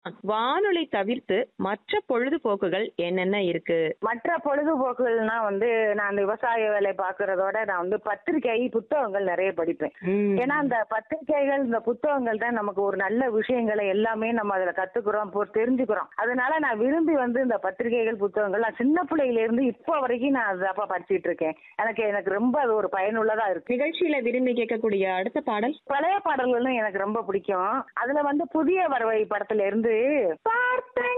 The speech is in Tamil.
வானொலி தவிர்த்து மற்ற பொழுதுபோக்குகள் என்னென்ன இருக்கு மற்ற பொழுதுபோக்குகள்னா வந்து நான் அந்த விவசாய வேலை பார்க்கறதோட நான் வந்து பத்திரிகை புத்தகங்கள் நிறைய படிப்பேன் ஏன்னா அந்த பத்திரிகைகள் இந்த புத்தகங்கள் தான் நமக்கு ஒரு நல்ல விஷயங்களை எல்லாமே நம்ம அதுல கத்துக்கிறோம் பொ- தெரிஞ்சுக்கிறோம் அதனால நான் விரும்பி வந்து இந்த பத்திரிகைகள் புத்தகங்கள் நான் சின்ன பிள்ளையில இருந்து இப்போ வரைக்கும் நான் அதப்பா படிச்சிட்டு இருக்கேன் எனக்கு எனக்கு ரொம்ப அது ஒரு பயனுள்ளதா இருக்கு நிகழ்ச்சியில விரும்பி கேட்கக்கூடிய அடுத்த பாடல் பழைய பாடல்களும் எனக்கு ரொம்ப பிடிக்கும் அதுல வந்து புதிய வரவை படத்துல இருந்து பார்த்தேன்